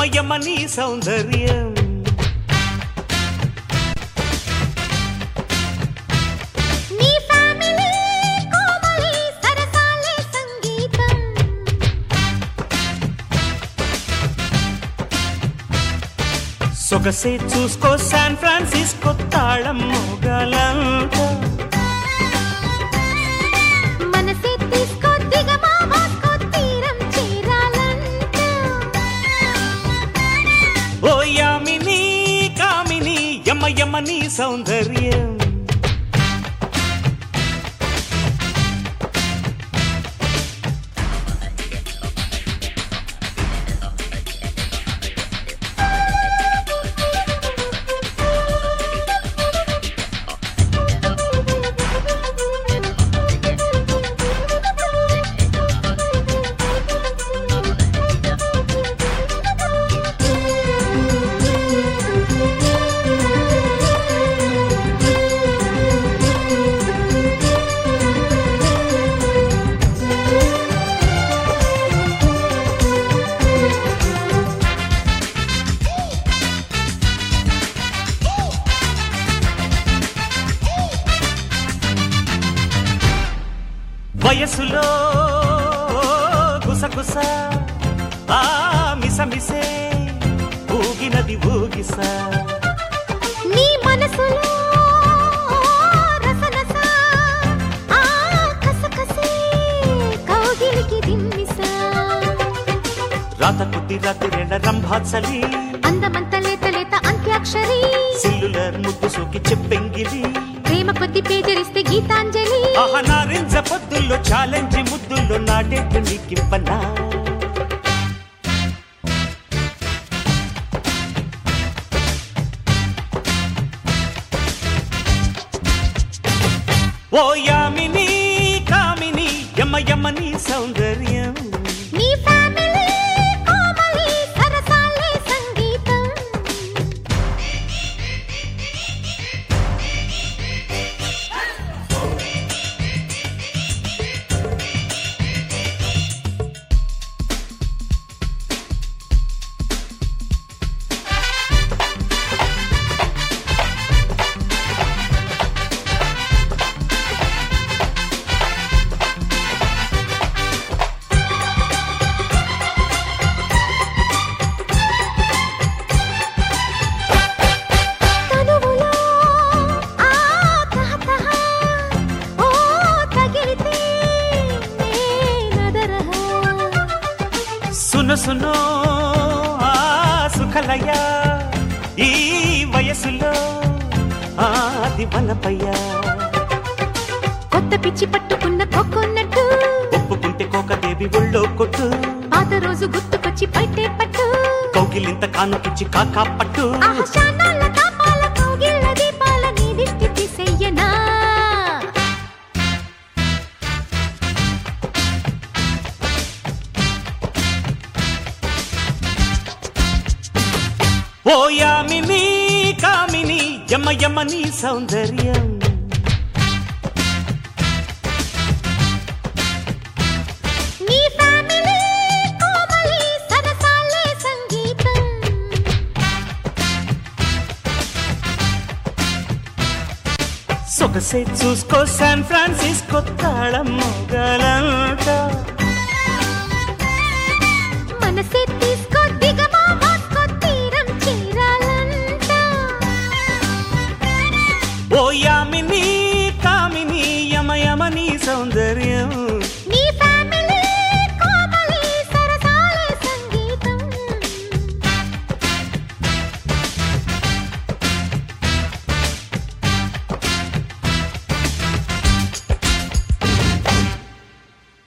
యమ నీ సౌందర్యం నీ ఫ్యామిలీ కోమలి సరసాలే సంగీతం సొగసే చూసుకో శాన్ ఫ్రాన్సిస్కో తాళం మోగలంట మనసే తీసుకో దిగమా వాస్కో తీరం చేరాలంట ఓ యామిని కామిని యమ యమ నీ సౌందర్యం వయసులో గుసగుస ఆ మిసమిసే ఊగినది ఊగిస నీ మనసులో రసరస ఆ కసకసే కౌగిలికి దిమ్మిసా రాత కుద్ది రాత్రి రెండ రంభాచలి అందమంత లేత లేత అంత్యాక్షరి సిల్లులర్ ముద్దు సోకి చెప్పెంగిలి ప్రేమ కొద్ది పేజరిస్తే గీతాంజలి ఆహా నారింజ పొద్దుల్లో ఛాలెంజ్ ముద్దుల్లో నాటెట్టు నీకివ్వనా ఓ యామిని కామిని యమ యమ నీ సౌందర్యం నీ ఫ్యామిలీ కోమలి సరసాలే సంగీతం తనువులో ఆ తహతహ ఓ తగిలితే నేనదరహ సును సును ఆ సుఖలయ ఈ వయసులో ఆది వనపయ్యా కొత్త పిచ్చి పట్టుకున్న కొక్కున్నట్టు ఒప్పుకుంటే కోకదేవి ఒళ్ళో కొట్టు పాత రోజు గుర్తుకొచ్చి పట్టే పట్టు కౌగిలింత కానుకిచ్చి కాకా పట్టు ఆహశానాల తాపాల కౌగిళ్ళ దీపాల నీ దిష్టి తీసెయ్యనా ఓ యామిని కామిని యమ యమ నీ సౌందర్యం నీ ఫ్యామిలీ కోమలి సరసాలే సంగీతం సొగసే చూసుకో శాన్ ఫ్రాన్సిస్కో తాళం మొగలంట మనసే